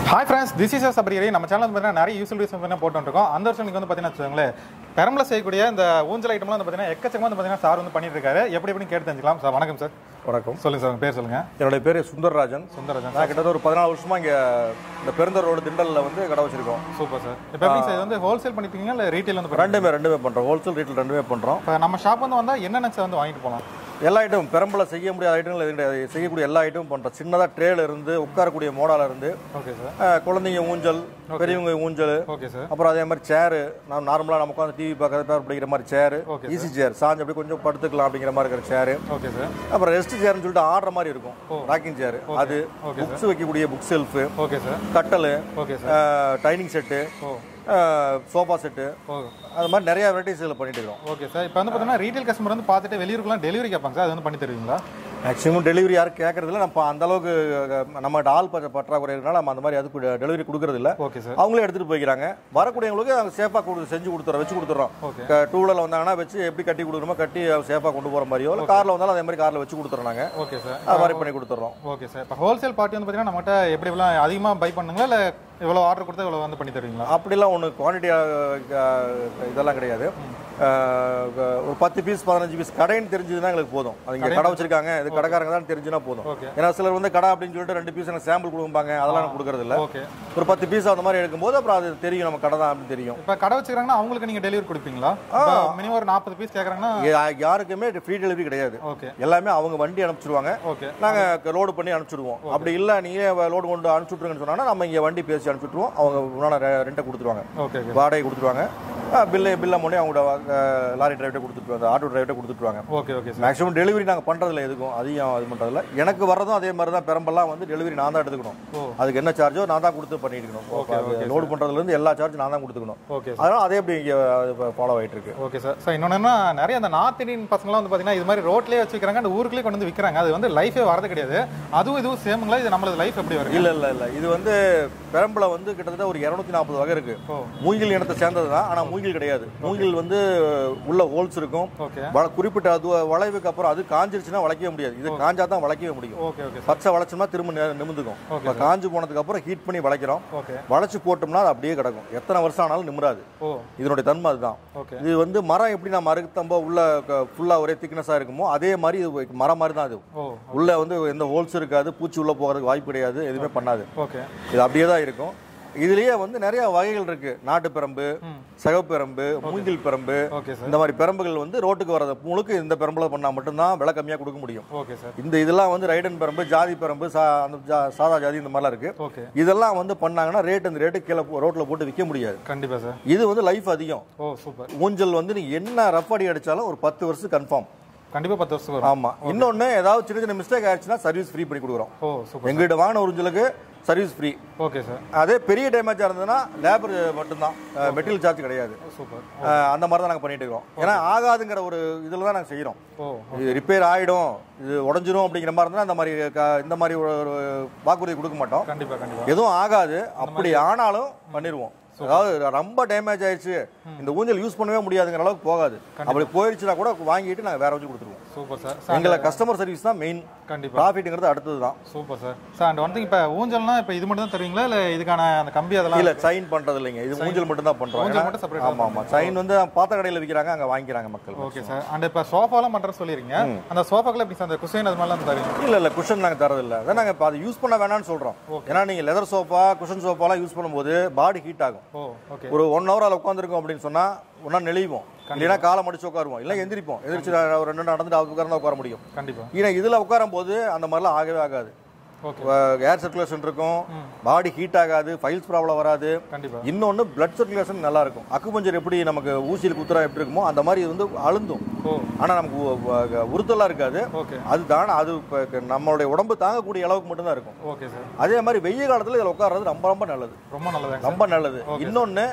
Hi friends this is சபரியை நம்ம channel வந்து பார்த்தீங்கன்னா நிறைய யூஸ்ஃபுல் வீடியோஸ் வந்து போட்டுருக்கோம் அந்த வருஷம் நீங்கள் வந்து பார்த்தீங்கன்னா வச்சுக்கோங்களேன் பெரம்பல செய்யக்கூடிய இந்த ஊஞ்சல் ஐட்டம்லாம் வந்து பார்த்தீங்கன்னா எக்கச்சக்கமாக வந்து பார்த்தீங்கன்னா சார் வந்து பண்ணிட்டு இருக்காரு எப்படி எப்படின்னு கேட்டு தெரிஞ்சுக்கலாம் சார் வணக்கம் சார் வணக்கம் சொல்லுங்க சார் உங்க பேர் சொல்லுங்க என்னுடைய பேர் சுந்தரராஜன் சுந்தரராஜன் நான் கிட்டத்தட்ட ஒரு பதினாலு வருஷமா இங்க இந்த பெருந்தர் ரோடு திண்டல்ல வந்து கடை வச்சிருக்கோம் சூப்பர் சார் இப்போ எப்படி சார் இது வந்து ஹோல்சேல் பண்ணிப்பீங்க இல்லை ரீட்டைல் வந்து பண்ணுறீங்க ரெண்டுமே ரெண்டுமே பண்றோம் ஹோல்சேல் ரீட்டில் ரெண்டுமே பண்றோம் இப்போ நம்ம ஷாப் வந்து வந்தால் என்னென்ன சார் வந்து வாங்கிட்டு போகலாம் எல்லா ஐட்டம் பெரம்பல செய்ய முடியாத ஐட்டங்கள் எதுவும் கிடையாது செய்யக்கூடிய எல்லா ஐட்டமும் பண்றோம் சின்னதா ட்ரேல இருந்து உட்காரக்கூடிய மோடால இருந்து ஓகே சார் அஹ், குழந்தைங்க ஊஞ்சல் பெரியவங்க ஊஞ்சல் ஓகே சார் அப்புறம் அதே மாதிரி சேரு நான் நார்மலாக நம்ம உட்காந்து டிவி பார்க்கறது பேர் பிடிக்கிற மாதிரி சேரு Okay, ஈஸி சேர் சாஞ்சு அப்படி கொஞ்சம் படுத்துக்கலாம் அப்படிங்கிற மாதிரி இருக்கிற சேரு ஓகே சார் அப்புறம் ரெஸ்ட் சேர்னு சொல்லிட்டு ஆடுற மாதிரி இருக்கும் ராக்கிங் சேர் அது Okay, புக்ஸ் வைக்கக்கூடிய புக் செல்ஃபு ஓகே சார் கட்டலு ஓகே சார் டைனிங் செட்டு ஓ சோஃபா செட்டு ஓ அது மாதிரி நிறைய வெரைட்டிஸ் இதில் பண்ணிட்டு இருக்கோம் ஓகே சார் இப்போ வந்து பார்த்தீங்கன்னா ரீட்டைல் கஸ்டமர் வந்து பார்த்துட்டு வெளியூருக்குலாம் டெலிவரி கேட்பாங்க சார் அது வந்து பண்ணி தருவீங்களா மேக்ஸிமம் டெலிவரி யாரும் கேட்கறதில்ல நம்ம அந்த அளவுக்கு அஹ், நம்மகிட்ட ஆள் பற்ற பற்றாக்குறை இருக்கனால நம்ம அந்த மாதிரி அதுக்கு டெலிவரி கொடுக்கறது இல்ல ஓகே சார் அவங்களே எடுத்துட்டு போய்க்கிறாங்க வரக்கூடியவங்களுக்கு நாங்கள் சேஃபாக கொடு செஞ்சு கொடுத்துறோம் வச்சு கொடுத்துறோம் ஓகே டூ வீலரில் வந்தாங்கன்னா வச்சு எப்படி கட்டி கொடுக்குறோமோ கட்டி சேஃபாக கொண்டு போகிற மாதிரியோ இல்லை காரில் வந்தாலும் அதே மாதிரி காரில் வச்சு கொடுத்துறோம் நாங்கள் ஓகே சார் அது மாதிரி பண்ணி கொடுத்துட்றோம் ஓகே சார் இப்போ ஹோல்சேல் பார்ட்டி வந்து பார்த்தீங்கன்னா நம்மகிட்ட எப்படி எவ்வளோ அதிகமாக பை பண்ணுங்களா இல்லை இவ்வளோ ஆர்டர் கொடுத்தா இவ்வளோ வந்து பண்ணி தருவீங்களா அப்படிலாம் ஒன்று குவான்டிட்டி இதெல்லாம் கிடையாது அஹ், ஒரு பத்து பீஸ் பதினஞ்சு பீஸ் கடைன்னு தெரிஞ்சதுன்னா எங்களுக்கு போதும் அது இங்கே கடை வச்சிருக்காங்க இது கடைக்காரங்க தான் தெரிஞ்சுனா போதும் ஓகே ஏன்னா சிலர் வந்து கடை அப்படின்னு சொல்லிட்டு ரெண்டு பீஸ் எனக்கு சாம்பிள் கொடுப்பாங்க அதெல்லாம் எனக்கு கொடுக்கறது இல்ல ஓகே ஒரு பத்து பீஸ் அந்த மாதிரி எடுக்கும்போது அப்புறம் அது தெரியும் நம்ம கடை தான் அப்படின்னு தெரியும் இப்போ கடை வச்சுக்கிறாங்கன்னா அவங்களுக்கு நீங்கள் டெலிவரி கொடுப்பீங்களா மினிமம் ஒரு நாற்பது பீஸ் கேட்குறாங்கன்னா யா- யாருக்குமே ஃப்ரீ டெலிவரி கிடையாது ஓகே எல்லாமே அவங்க வண்டி அனுப்பிச்சிடுவாங்க ஓகே நாங்கள் லோடு பண்ணி அனுப்பிச்சிடுவோம் அப்படி இல்லை நீயே லோடு கொண்டு அனுப்பிச்சுட்ருங்கன்னு சொன்னாங்கன்னா நம்ம இங்கே வண்டி பேசி அனுப்பிச்சுட்ருவோம் அவங்க உண்டான ரெண்டை கொடுத்துருவாங்க ஓகே ஓகே வாடகை கொடுத்துருவாங்க பில்லு பில்லை பண்ணி அவங்களோட அஹ், லாரி டிரைவர்கிட்ட கொடுத்துட்டு அந்த ஆட்டோ டிரைவர்கிட்ட கொடுத்துட்டுருவாங்க okay okay sir maximum delivery நாங்கள் பண்ணுறதில்ல எதுக்கும் அதிகம் இது பண்ணுறதில்ல எனக்கு வர்றதும் அதே மாதிரி தான் பெரம்பெல்லாம் வந்து டெலிவரி நான் தான் எடுத்துக்கணும் ஓ. அதுக்கு என்ன சார்ஜோ நான் தான் கொடுத்து பண்ணிட்டு இருக்கணும் லோடு பண்ணுறதுலேருந்து எல்லா சார்ஜ் நான் தான் கொடுத்துக்கணும் ஓகே சார் அதனால அதே அப்படி இங்கே ஃபாலோ ஆகிட்டு இருக்கு ஓகே சார் சார் இன்னொன்று நிறைய அந்த நார்த் இந்தியன் பசங்களாம் வந்து பார்த்தீங்கன்னா இது மாதிரி ரோட்லேயே வச்சுக்கிறாங்க அந்த ஊருக்குள்ளே கொண்டு வந்து விற்கிறாங்க அது வந்து லைஃபே வரது கிடையாது அதுவும் இதுவும் சேமுங்களா இது நம்மளது லைஃப் எப்படி வருது இல்லை இல்லை இல்லை இது வந்து பெரம்பல வந்து கிட்டத்தட்ட ஒரு இரநூத்தி நாற்பது வகை இருக்கு ஓ மூங்கில் இனத்தை சேர்ந்தது தான் ஆனால் மூங்கில் கிடையாது மூங்கில் வந்து உள்ள ஹோல்ஸ் இருக்கும் ஓகே வள- குறிப்பிட்ட அது வளைவுக்கு அப்புறம் அது காஞ்சிருச்சுன்னா வளைக்கவே முடியாது இது காஞ்சா தான் வளைக்கவே முடியும் ஓகே ஓகே சார் பச்சை வளைச்சோம்னா திரும்ப நி- நிமிந்துக்கும் Okay, இப்போ காஞ்சு போனதுக்கு அப்புறம் ஹீட் பண்ணி வளைக்கிறோம் ஓகே வளைச்சு போட்டோம்னா அது அப்படியே கிடக்கும் எத்தனை வருஷம் ஆனாலும் நிமிராது ஓ இதனுடைய தன்மை அதுதான் ஓகே இது வந்து மரம் எப்படி நம்ம அறுத்தம்போ உள்ள ஃபுல்லாக ஒரே திக்னஸாக இருக்குமோ அதே மாதிரி இது மரம் மாதிரி தான் இது ஓ உள்ள வந்து எந்த ஹோல்ஸ் இருக்காது பூச்சி உள்ள போகிறதுக்கு வாய்ப்பு கிடையாது எதுவுமே பண்ணாது ஓகே இது அப்படியே தான் இருக்கும் இதுலயே வந்து நிறைய வகைகள் இருக்கு நாட்டு பிரம்பு ம். சிகப்பு பிரம்பு மூங்கில் பிரம்பு ஓகே சார் இந்த மாதிரி பிரம்புகள் வந்து ரோட்டுக்கு வர்றது முழுக்க இந்த பிரம்புல பண்ணா மட்டும்தான் விலை கம்மியா கொடுக்க முடியும் ஓகே சார் இந்த இதெல்லாம் வந்து ரைடன் பிரம்பு ஜாதி பிரம்பு சா அந்த ஜா- சாதா ஜாதி இந்த மாதிரிலாம் இருக்கு ஓகே இதெல்லாம் வந்து பண்ணாங்கன்னா ரேட் அந்த ரேட்டு கீழே போ- ரோட்ல போட்டு விற்க முடியாது கண்டிப்பாக சார் இது வந்து லைஃப் அதிகம் ஓ சூப்பர் ஊஞ்சல் வந்து நீங்க என்ன ரஃப் அடி அடிச்சாலும் ஒரு பத்து வருஷம் கன்ஃபார்ம் கண்டிப்பாக பத்து வருஷத்துக்கு வரும் ஆமா இன்னொன்னு ஏதாவது சின்ன சின்ன மிஸ்டேக் ஆயிடுச்சுன்னா சர்வீஸ் ஃப்ரீ பண்ணி கொடுக்குறோம் ஓ சூப்பர் எங்ககிட்ட வாங்கின ஊஞ்சலுக்கு சர்வீஸ் ஃப்ரீ ஓகே சார் அதே பெரிய டேமேஜாக இருந்ததுன்னா லேபர் மட்டும்தான் மெட்டீரியல் சார்ஜ் கிடையாது சூப்பர் அஹ் அந்த மாதிரி தான் நாங்கள் பண்ணிட்டு இருக்கோம் ஏன்னா ஆகாதுங்கிற ஒரு இதில் தான் நாங்கள் செய்கிறோம் ஓ இது ரிப்பேர் ஆகிடும் இது உடஞ்சிரும் அப்படிங்கிற மாதிரி இருந்தால் இந்த மாதிரி க- இந்த மாதிரி ஒரு ஒரு வாக்குறுதி கொடுக்க மாட்டோம் கண்டிப்பாக கண்டிப்பாக எதுவும் ஆகாது அப்படி ஆனாலும் பண்ணிடுவோம் அதாவது ரொம்ப டேமேஜ் ஆயிடுச்சு இந்த ஊஞ்சல் யூஸ் பண்ணவே முடியாதுங்கிற அளவுக்கு போகாது அப்படி போயிடுச்சுன்னா கூட வாங்கிட்டு நாங்கள் வேற வச்சு கொடுத்துருவோம் சூப்பர் சார் சார் எங்களை கஸ்டமர் சர்வீஸ் தான் மெயின் கண்டிப்பாக ப்ராஃபிட்டுங்கிறது அடுத்தது தான் super sir sir and one thing இப்போ ஊஞ்சல்னா இப்போ இது மட்டும் தான் தருவீங்களா இல்லை இதுக்கான அந்த கம்பி அதெல்லாம் இல்ல சைன் பண்றது இல்லைங்க இது ஊஞ்சல் மட்டும் தான் பண்றோம் ஊஞ்சல் ஏன்னா- மட்டும் separate ஆ ஆமா ஆமா சைன் வந்து பாத்த கடையில விக்கிறாங்க அங்க வாங்கிக்கிறாங்க மக்கள் ஓகே சார் அண்ட் இப்போ சோஃபாலாம் பண்ணுறேன்னு சொல்லிருங்க அந்த சோஃபாக்கள் எப்படி சார் அந்த குஷன் அது மாதிரிலாம் தருவீங்க இல்ல இல்ல குஷன் நாங்க தரது இல்ல அதான் நாங்க இப்ப அதை யூஸ் பண்ண வேணாம்னு சொல்றோம் ஏன்னா நீங்க லெதர் சோஃபா குஷன் சோஃபாலாம் யூஸ் பண்ணும்போது பாடி ஹீட் ஆகும் ஓ ஓகே ஒரு ஒன் ஹவர் அதில் உட்காந்துருக்கோம் அப்படின்னு சொன்னா ஒன்னா நெளிவோம் இல்லைன்னா காலை மடிச்சு உட்காருவோம் இல்ல எந்திரிப்போம் எந்திரிச்சு ஒரு ரெண்டு நடந்துட்டு அது உட்கார்ந்தா உட்கார முடியும் கண்டிப்பாக ஏன்னா இதுல உட்காரும் போது அந்த மாதிரிலாம் ஆகவே ஆகாது ஓகே ஏர் சர்க்குலேஷன் இருக்கும் பாடி ஹீட் ஆகாது ஃபைல்ஸ் ப்ராப்ளம் வராது கண்டிப்பாக இன்னொன்னு பிளட் சர்க்குலேஷன் நல்லா இருக்கும் அக்குபஞ்சர் எப்படி நமக்கு ஊசியில் குத்துறா எப்படி இருக்குமோ அந்த மாதிரி இது வந்து அழுந்தும் ஓ ஆனா நமக்கு உ- உ- உறுத்தலா இருக்காது ஓகே அதுதான் அது இப்ப நம்மளுடைய உடம்பு தாங்கக்கூடிய அளவுக்கு மட்டும்தான் இருக்கும் ஓகே சார் அதே மாதிரி வெய்ய காலத்துல இதுல உட்கார்றது ரொம்ப ரொம்ப நல்லது ரொம்ப நல்லதாங்க ரொம்ப நல்லது இன்னொன்னு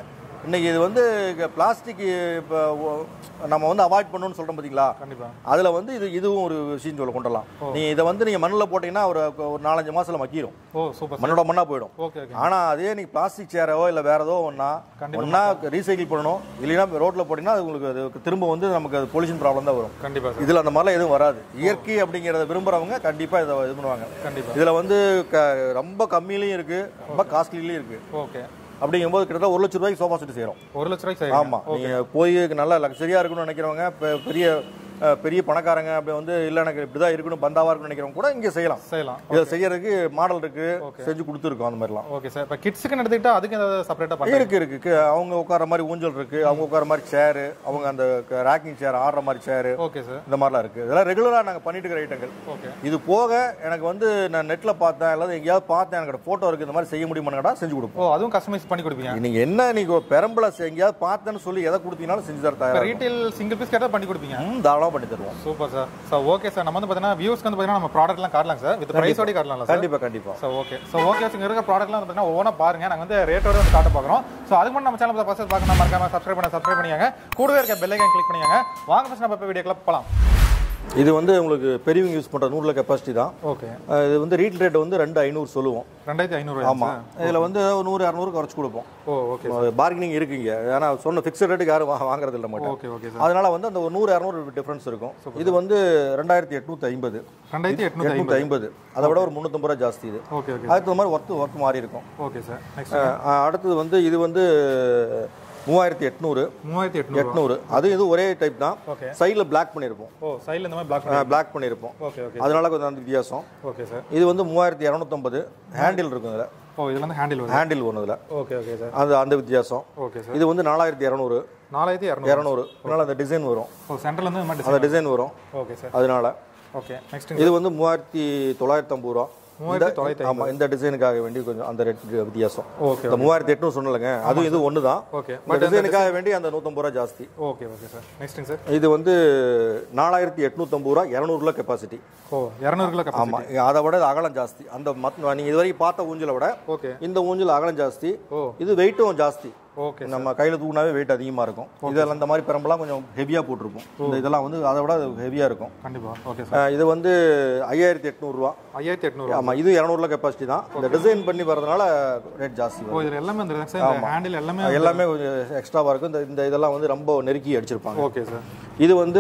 இன்னைக்கு இது வந்து பிளாஸ்டிக் இப்போ நம்ம வந்து அவாய்ட் பண்ணணும்னு சொல்கிறோம் பார்த்தீங்களா கண்டிப்பா அதில் வந்து இது இதுவும் ஒரு விஷயம் சொல்ல கொண்டலாம் நீங்கள் இதை வந்து நீங்கள் மண்ணில் போட்டிங்கன்னா ஒரு ஒரு நாலஞ்சு மாசத்துல மக்கிரும் ஓ சூப்பர் சார் மண்ணோட மண்ணாக போயிடும் ஓகே ஓகே ஆனால் அதே நீங்கள் பிளாஸ்டிக் சேரோ இல்லை வேற ஏதோ ஒன்றா கண்டிப்பா ஒன்றா ரீசைக்கிள் பண்ணணும் இல்லைன்னா ரோட்டில் போட்டிங்கன்னா அது உங்களுக்கு அது திரும்ப வந்து நமக்கு அது பொல்யூஷன் ப்ராப்ளம் தான் வரும் கண்டிப்பா சார் இதில் அந்த மாதிரிலாம் எதுவும் வராது இயற்கை அப்படிங்கிறத விரும்புகிறவங்க கண்டிப்பாக இதை இது பண்ணுவாங்க கண்டிப்பா இதில் வந்து க ரொம்ப கம்மியிலையும் இருக்குது ரொம்ப காஸ்ட்லிலையும் இருக்குது ஓகே அப்படிங்கும்போது கிட்டத்தட்ட ஒரு லட்ச ரூபாய்க்கு சோஃபா செட் செய்கிறோம் ஒரு லட்ச ரூபாய்க்கு செய்யுங்க. ஆமாம் நீங்கள் போய் நல்லா லக்ஸரியாக இருக்கணும்னு நினைக்கிறவங்க பெ- பெரிய அஹ், பெரிய பணக்காரங்க அப்படி வந்து இல்லை எனக்கு இப்படி தான் இருக்கணும் பந்தாவாக இருக்கணும்னு நினைக்கிறவங்க கூட இங்கே செய்யலாம் செய்யலாம் இதை செய்யறதுக்கு மாடல் இருக்கு செஞ்சு கொடுத்துருக்கோம் அந்த மாதிரிலாம் ஓகே சார் இப்போ கிட்ஸுக்குன்னு எடுத்துக்கிட்டா அதுக்கு ஏதாவது செப்பரேட்டாக பண்ணுங்க இருக்கு இருக்கு கு- அவங்க உட்கார மாதிரி ஊஞ்சல் இருக்கு அவங்க உட்கார மாதிரி சேரு அவங்க அந்த ராக்கிங் சேர் ஆடுற மாதிரி சேரு ஓகே சார் இந்த மாதிரிலாம் இருக்கு இதெல்லாம் ரெகுலராக நாங்கள் பண்ணிட்டு இருக்கிற ஐட்டங்கள் ஓகே இது போக எனக்கு வந்து நான் நெட்டில் பார்த்தேன் அல்லது எங்கேயாவது பார்த்தேன் எனக்கு ஃபோட்டோ இருக்கு இந்த மாதிரி செய்ய முடியுமான்னு கேட்டா செஞ்சு கொடுப்போம் ஓ அதுவும் கஸ்டமைஸ் பண்ணி கொடுப்பீங்க நீங்க என்ன நீங்க பெரம்பல எங்கேயாவது பார்த்தேன்னு சொல்லி எதை கொடுத்தீங்கனாலும் செஞ்சு தர இப்போ தயாரா ரீட்டைல் சிங்கிள் பீஸ் கேட்டால் பண்ணி கொடுப்பீங்க ம், தாராளமா பண்ணி தருவோம் super sir sir okay sir நம்ம வந்து பார்த்தீங்கன்னா வியூஸ்க்கு வந்து பார்த்தீங்கன்னா நம்ம ப்ராடக்ட்லாம் காட்டலாம் சார் வித் ப்ரைஸோட காட்டலாம்ல சார் கண்டிப்பா கண்டிப்பா ஸோ ஓகே ஸோ ஓகே இங்கே இருக்க ப்ராடக்ட்லாம் வந்து பார்த்தீங்கன்னா ஒவ்வொன்றா பாருங்க நாங்கள் வந்து ரேட்டோட வந்து காட்ட பார்க்குறோம் ஸோ அதுக்கு மட்டும் நம்ம சேனல் ஃபஸ்ட் பார்க்கணும் மறக்காம சப்ஸ்கிரைப் பண்ண சப்ஸ்கிரைப் பண்ணியாங்க கூடவே இருக்க பெல்லைக்கன் கிளிக் பண்ணியாங்க வாங்க ஃபஸ்ட் நம்ம இப்போ வீடியோக்குள்ள போகலாம் இது வந்து உங்களுக்கு பெரியவங்க யூஸ் பண்ற நூறுல கெப்பாசிட்டி தான் ஓகே அஹ் இது வந்து ரீட் ரேட் வந்து ரெண்டு ஐநூறு சொல்லுவோம் ரெண்டாயிரத்தி ஐநூறு ஆமா இதுல வந்து ஒரு நூறு இரநூறு குறைச்சு கொடுப்போம் ஓ ஓகே பார்கெனிங் இருக்குங்க ஏன்னா சொன்ன ஃபிக்ஸட் ரேட்டுக்கு யாரும் வா- வாங்குறது இல்லை மாட்டோம் ஓகே ஓகே சார் அதனால வந்து அந்த ஒரு நூறு இரநூறு டிஃபரன்ஸ் இருக்கும் இது வந்து ரெண்டாயிரத்தி எட்நூத்தி ஐம்பது ரெண்டாயிரத்தி எட்நூத்தி எட்நூத்தி ஐம்பது அதை விட ஒரு முந்நூற்றம்பது ரூபா ஜாஸ்தி இது ஓகே ஓகே அதுக்கு தகுந்த மாதிரி ஒர்த்து ஒர்க் மாறி இருக்கும் ஓகே சார் நெக்ஸ்ட் அஹ் அடுத்தது வந்து இது வந்து மூவாயிரத்தி எட்நூறு மூவாயிரத்தி எட்நூறு எட்நூறு அது இது ஒரே டைப் தான் ஓகே சைடில் பிளாக் பண்ணியிருப்போம் ஓ சைடில் இந்த மாதிரி பிளாக் பிளாக் பண்ணியிருப்போம் ஓகே ஓகே அதனால கொஞ்சம் அந்த வித்தியாசம் ஓகே சார் இது வந்து மூவாயிரத்தி இரநூத்தம்பது ஹேண்டில் இருக்கும் இதில் ஓ இதில் வந்து ஹேண்டில் வருது ஹேண்டில் ஒன்று இதில் ஓகே ஓகே சார் அது அந்த வித்தியாசம் ஓகே சார் இது வந்து நாலாயிரத்தி இரநூறு நாலாயிரத்தி இரநூறு இரநூறு அதனால அந்த டிசைன் வரும் ஓ சென்டர்ல இருந்து இந்த மாதிரி அந்த டிசைன் வரும் டிசைன் ஓகே சார் அதனால ஓகே நெக்ஸ்ட் இது வந்து மூவாயிரத்தி தொள்ளாயிரத்தி ஐம்பது ரூபா மூவாயிரத்தி தொள்ளாயிரத்தி ஆமாம் இந்த டிசைனுக்காக வேண்டி கொஞ்சம் அந்த ரேட் வித்தியாசம் ஓகே இந்த மூவாயிரத்தி எட்நூறு சொன்னலங்க அதுவும் இது ஒன்று தான் ஓகே இந்த டிசைனுக்காக வேண்டி அந்த நூற்றம்பது ரூபா ஜாஸ்தி ஓகே ஓகே சார் நெக்ஸ்ட்டுங்க சார் இது வந்து நாலாயிரத்தி எட்நூத்தம்பது ரூபா இரநூறுல கெப்பாசிட்டி ஓ இரநூறு கிலோ கப்பா ஆமா அதை விட இது அகலம் ஜாஸ்தி அந்த மத் நீங்க இது வரைக்கும் பார்த்த ஊஞ்சலை விட ஓகே இந்த ஊஞ்சல் அகலம் ஜாஸ்தி ஓ இது வெயிட்டும் ஜாஸ்தி ஓகே நம்ம கையில தூக்குனாவே வெயிட் அதிகமா இருக்கும் இதெல்லாம் இந்த மாதிரி பெரம்பெல்லாம் கொஞ்சம் ஹெவியா போட்டிருப்போம் இந்த இதெல்லாம் வந்து அதை விட ஹெவியா இருக்கும் கண்டிப்பா ஓகே சார் அஹ் இது வந்து ஐயாயிரத்தி எட்நூறுரூவா ஐயாயிரத்தி எட்நூறு ஆமா இது இரநூறுல கெப்பாசிட்டி தான் இந்த டிசைன் பண்ணி வரதுனால ரேட் ஜாஸ்தி வரும் ஓ இதில் எல்லாமே வந்துருங்க சார் இந்த ஹேண்டில் எல்லாமே எல்லாமே கொஞ்சம் எக்ஸ்ட்ராவா இருக்கும் இந்த இந்த இதெல்லாம் வந்து ரொம்ப நெருக்கி அடிச்சிருப்பாங்க ஓகே சார் இது வந்து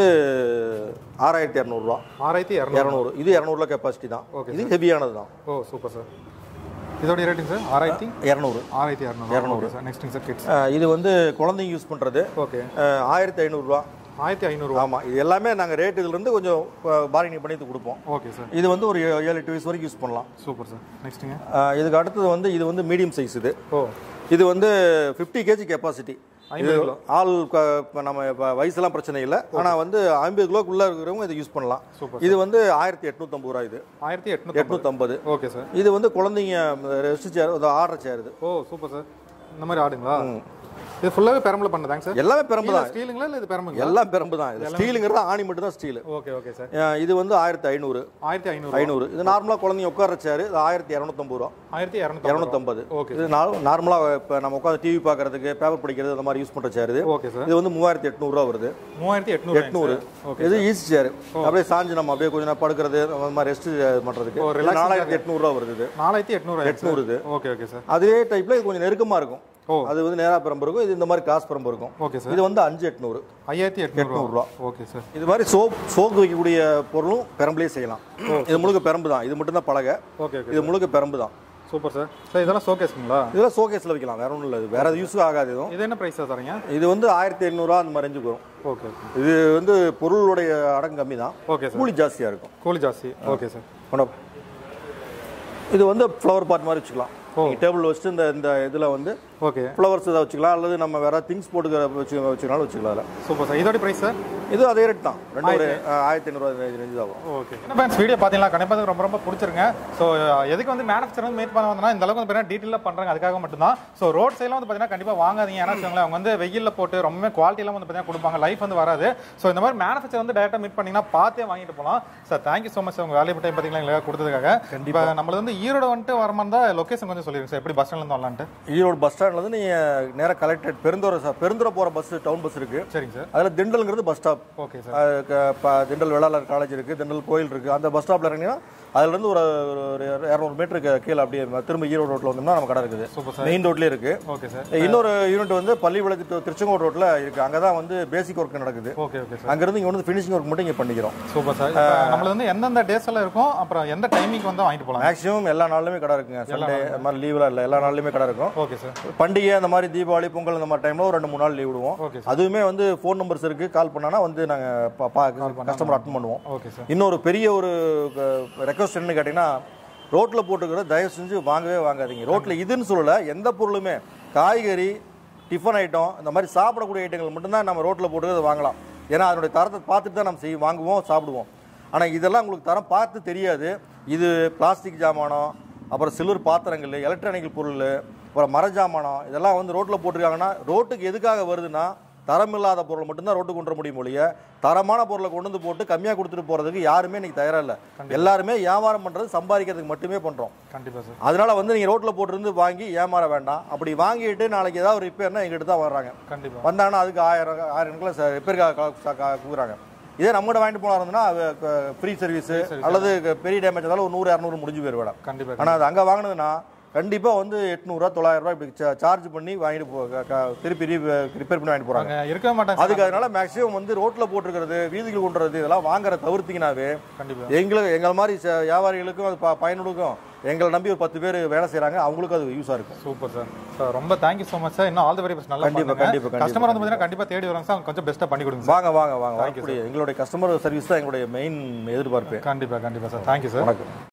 ஆறாயிரத்தி இரநூறுவா ஆறாயிரத்தி இரநூறு இரநூறு இது இரநூறுல கெப்பாசிட்டி தான் இது ஹெவியானது தான் ஓ சூப்பர் சார் இதோட ரேட்டிங் சார் ஆறாயிரத்தி இரநூறு ஆறாயிரத்தி இரநூறு இரநூறு சார் நெக்ஸ்ட்டுங்க சார் கிட்ஸ் இது வந்து குழந்தைங்க யூஸ் பண்ணுறது ஓகே ஆயிரத்தி ஐநூறுரூவா ஆயிரத்தி ஐநூறு ஆமாம் இது எல்லாமே நாங்கள் ரேட்டுலேருந்து கொஞ்சம் பார்கெனிங் பண்ணி இது கொடுப்போம் ஓகே சார் இது வந்து ஒரு ஏ- ஏழு எட்டு வயசு வரைக்கும் யூஸ் பண்ணலாம் சூப்பர் சார் நெக்ஸ்ட்டுங்க அஹ் இதுக்கு அடுத்தது வந்து இது வந்து மீடியம் சைஸ் இது ஓ இது வந்து ஃபிஃப்டி கேஜி கெப்பாசிட்டி இது ஐம்பது கிலோ ஆள் க- இப்ப நம்ம இப்ப வயசுலாம் பிரச்சனை இல்லை ஆனால் வந்து ஐம்பது கிலோக்குள்ளே இருக்கிறவங்க இதை யூஸ் பண்ணலாம் சூப்பர் இது வந்து ஆயிரத்தி எட்நூத்தம்பது ரூபா இது ஆயிரத்தி எட்நூத்தி எட்நூத்தம்பது ஓகே சார் இது வந்து குழந்தைங்க ரெஸ்ட் சேர் ஆடுற சேர் இது ஓ சூப்பர் சார் இந்த மாதிரி ஆடுங்களா இது ஃபுல்லாகவே பெரம்பல பண்ணதாங்க சார் எல்லாமே பெரம்பு தான் ஸ்டீலுங்களா இல்லை இது பெரம்புங்களா எல்லாம் பெரம்பு தான் இது ஸ்டீலுங்கிறது ஆணி மட்டும் தான் ஸ்டீல் ஓகே ஓகே சார் இது வந்து ஆயிரத்தி ஐநூறு ஆயிரத்தி ஐநூறு ஐநூறு இது நார்மலாக குழந்தைங்க உட்கார சேர் இது ஆயிரத்தி இரநூத்தம்பது ரூபா ஆயிரத்தி இரநூத்தி இரநூத்தம்பது ஓகே இது நார்மலாக இப்போ நம்ம உட்காந்து டிவி பார்க்கறதுக்கு பேப்பர் படிக்கிறது அந்த மாதிரி யூஸ் பண்ணுற சேர் இது ஓகே சார் இது வந்து மூவாயிரத்தி எட்நூறுரூவா வருது மூவாயிரத்தி எட்நூறு எட்நூறு ஓகே இது ஈஸி சேர் அப்படியே சாஞ்சு நம்ம அப்படியே கொஞ்சம் நேரம் படுக்கிறது அந்த மாதிரி ரெஸ்ட் பண்ணுறதுக்கு ஓ, இது relaxing நாலாயிரத்தி எட்நூறுரூவா வருது இது நாலாயிரத்தி எட்நூறு எட்நூறு இது ஓகே ஓகே சார் அதே டைப்பில் இது கொஞ்சம் நெருக்கமாக இருக்கும் ஓ. அது வந்து நேரா பெரம்பு இருக்கும் இது இந்த மாதிரி காசு பெரம்பு இருக்கும் ஓகே சார் இது வந்து அஞ்சு எட்நூறு ஐயாயிரத்தி எட்நூறு எட்நூறுரூவா ஓகே சார் இது மாதிரி சோப் சோப்பு வைக்கக்கூடிய பொருளும் பெரம்புலேயே செய்யலாம் இது முழுக்க பெரம்பு தான் இது மட்டும் தான் பலகை ஓகே ஓகே இது முழுக்க பெரம்பு தான் சூப்பர் சார் சார் இதெல்லாம் ஷோகேஸ்ங்களா இதெல்லாம் ஷோகேஸில் வைக்கலாம் வேற ஒன்றும் இல்லை இது வேற யூஸ் ஆகாது இதுவும் இது என்ன ப்ரைஸ் சார் தரீங்க இது வந்து ஆயிரத்தி எண்ணூறுவா அந்த மாதிரி ரேஞ்சுக்கு வரும் ஓகே ஓகே இது வந்து பொருளுடைய அடங்கு கம்மி தான் ஓகே சார் கூலி ஜாஸ்தியாக இருக்கும் கூலி ஜாஸ்தி ஓகே சார் கொண்டா. இது வந்து ஃப்ளவர் பாட் மாதிரி வச்சுக்கலாம் டேபிள் வச்சுட்டு இந்த இந்த இதில் வந்து ஓகே ஃப்ளவர்ஸ் இதை வச்சுக்கலாம் அல்லது நம்ம வேற திங்ஸ் போட்டுக்கிற வச்சு வச்சுக்கனாலும் வச்சுக்கலாம் அதில் சூப்பர் சார் இதோட ப்ரைஸ் சார் இது அதே ரேட் தான் ரெண்டு ஒரு ஆயிரத்தி ஐநூறுவா ரேஞ்சு தான் வரும் ஓகே என்ன ஃப்ரெண்ட்ஸ் வீடியோ பார்த்தீங்களா கண்டிப்பாக எனக்கு ரொம்ப ரொம்ப பிடிச்சிருங்க ஸோ எதுக்கு வந்து மேனுஃபேக்சர் வந்து மேட் பண்ண வந்தனா இந்த அளவுக்கு வந்து பார்த்தீங்கன்னா டீட்டெயிலாக பண்ணுறாங்க அதுக்காக மட்டும்தான் ஸோ ரோட் சைடில் வந்து பார்த்தீங்கன்னா கண்டிப்பாக வாங்காதீங்க ஏன்னா வச்சுக்கோங்களேன் அவங்க வந்து வெயிலில் போட்டு ரொம்ப குவாலிட்டிலாம் வந்து பார்த்தீங்கன்னா கொடுப்பாங்க லைஃப் வந்து வராது ஸோ இந்த மாதிரி மேனுஃபேக்சர் வந்து டேரெக்டாக மீட் பண்ணிங்கன்னா பார்த்தே வாங்கிட்டு போகலாம் சார் தேங்க்யூ ஸோ மச் உங்கள் வேலையை டைம் பார்த்தீங்களா எங்களுக்கு கொடுத்ததுக்காக கண்டிப்பாக நம்மளது வந்து ஈரோடு வந்துட்டு வர மாதிரி தான் லொக்கேஷன் கொஞ்சம் சொல்லிடுங்க சார் எப்படி பஸ் ஸ்டாண்ட்லேருந்து வரலான்ட்டு ஈரோடு பஸ் ஸ்டாண்ட்லேருந்து நீங்கள் நேராக கலெக்டரேட் பெருந்துறை சா- பெருந்துறை போகிற பஸ் டவுன் பஸ் இருக்குது சரிங்க சார் அதில் திண்டல்ங்கிறது bus stop okay sir Thindal Vellalar college இருக்குது திண்டல் கோயில் இருக்குது அந்த பஸ் ஸ்டாப்பில் இறங்கினா அதுலேருந்து ஒரு ஒரு இரநூறு மீட்டருக்கு கீழே அப்படியே திரும்ப ஈரோடு ரோட்டில் வந்தோம்னா நம்ம கடை இருக்குது சூப்பர் சார் மெயின் ரோட்லேயே இருக்குது ஓகே சார் இன்னொரு யூனிட் வந்து பள்ளிவிளக்கு டு- திருச்செங்கோடு ரோட்டில் இருக்குது அங்கே தான் வந்து பேசிக் ஒர்க் நடக்குது ஓகே ஓகே சார் அங்கேருந்து இங்கே வந்து ஃபினிஷிங் ஒர்க் மட்டும் இங்கே பண்ணிக்கிறோம் சூப்பர் சார் இப்போ நம்மளது வந்து எந்தெந்த டேஸ் எல்லாம் இருக்கும் அப்புறம் எந்த டைமிங் வந்து வாங்கிட்டு போகலாம் மேக்ஸிமம் எல்லா நாளுமே கடை இருக்குங்க சண்டே அந்த மாதிரி லீவ்லாம் இல்லை எல்லா நாள்லையுமே கடை இருக்கும் ஓகே சார் பண்டிகை அந்த மாதிரி தீபாவளி பொங்கல் இந்த மாதிரி டைமில் ஒரு ரெண்டு மூணு நாள் லீவ் விடுவோம் ஓகே அதுவுமே வந்து ஃபோன் நம்பர்ஸ் இருக்குது கால் பண்ணானா வந்து நாங்கள் கஸ்டமர் அட்டன் பண்ணுவோம் ஓகே சார் இன்னொரு பெரிய ஒரு ரெக்வஸ்ட் என்னன்னு கேட்டிங்கன்னா ரோட்டில் போட்டுக்கிறத தயவு செஞ்சு வாங்கவே வாங்காதீங்க ரோட்டில் இதுன்னு சொல்லலை எந்த பொருளுமே காய்கறி டிஃபன் ஐட்டம் இந்த மாதிரி சாப்பிடக்கூடிய ஐட்டங்கள் மட்டும்தான் நம்ம ரோட்டில் போட்டுக்கிறத வாங்கலாம் ஏன்னா அதனுடைய தரத்தை பார்த்துட்டு தான் நம்ம செய்ய வாங்குவோம் சாப்பிடுவோம் ஆனால் இதெல்லாம் உங்களுக்கு தரம் பார்த்து தெரியாது இது பிளாஸ்டிக் ஜாமானம் அப்புறம் சில்வர் பாத்திரங்கள் எலக்ட்ரானிக் பொருள் அப்புறம் மர ஜாமானம் இதெல்லாம் வந்து ரோட்டில் போட்டிருக்காங்கன்னா ரோட்டுக்கு எதுக்காக வருதுன்னா தரமில்லாத பொருளை மட்டும்தான் ரோட்டுக்கு கொண்டு வர முடியும் ஒழிய தரமான பொருளை கொண்டு வந்து போட்டு கம்மியாக கொடுத்துட்டு போகிறதுக்கு யாருமே இன்னைக்கு தயாரா இல்லை எல்லாருமே வியாபாரம் பண்ணுறது சம்பாதிக்கிறதுக்கு மட்டுமே பண்ணுறோம் கண்டிப்பாக சார் அதனால வந்து நீங்கள் ரோட்டில் போட்டிருந்து வாங்கி ஏமாற வேண்டாம் அப்படி வாங்கிட்டு நாளைக்கு ஏதாவது ஒரு ரிப்பேர்னா எங்கிட்ட தான் வர்றாங்க கண்டிப்பாக வந்தாங்கன்னா அதுக்கு ஆயிரம் ஆயிரம் கணக்கில் ரிப்பேருக்காக கூக்குறாங்க இதே நம்மகிட்ட வாங்கிட்டு போனா இருந்ததுன்னா ஃப்ரீ சர்வீஸ் அல்லது பெரிய டேமேஜ் இருந்தாலும் ஒரு நூறு இரநூறு முடிஞ்சு போயிரு வேடம் கண்டிப்பாக ஆனால் அது அங்கே வாங்கினதுன்னா கண்டிப்பாக வந்து எட்நூறுரூவா தொள்ளாயிரம் ரூபாய் இப்படி சார்ஜ் பண்ணி வாங்கிட்டு போ க- க- திருப்பி ரிப்பேர் பண்ணி வாங்கிட்டு போகிறாங்க அங்கே இருக்கவே மாட்டாங்க அதுக்கு அதனால மேக்ஸிமம் வந்து ரோட்ல போட்டுருக்கிறது வீதிகள் கொண்டுறது இதெல்லாம் வாங்குற தவிர்த்தீங்கன்னாவே கண்டிப்பாக எங்களுக்கு எங்களை மாதிரி ச- வியாபாரிகளுக்கும் அது ப- பயனுடுக்கும் எங்களை நம்பி ஒரு பத்து பேர் வேலை செய்றாங்க அவங்களுக்கும் அது யூஸாக இருக்கும் சூப்பர் சார் சார் ரொம்ப தேங்க்யூ ஸோ மச் சார் இன்னும் ஆல் தி வெரி பெஸ்ட் நல்லா கண்டிப்பா, பண்ணுங்க கண்டிப்பா, கண்டிப்பா. கஸ்டமர் வந்து பார்த்தீங்கன்னா கண்டிப்பாக தேடி வராங்க சார் அவங்க கொஞ்சம் பெஸ்ட்டாக பண்ணி கொடுங்க சார் வாங்க வாங்க வாங்க வரக்கூடிய எங்களுடைய கஸ்டமர் சர்வீஸ் தான் எங்களுடைய மெயின் எதிர்பார்ப்பு கண்டிப்பாக கண்டிப்பாக சார் தேங்க்யூ சார் வணக்கம்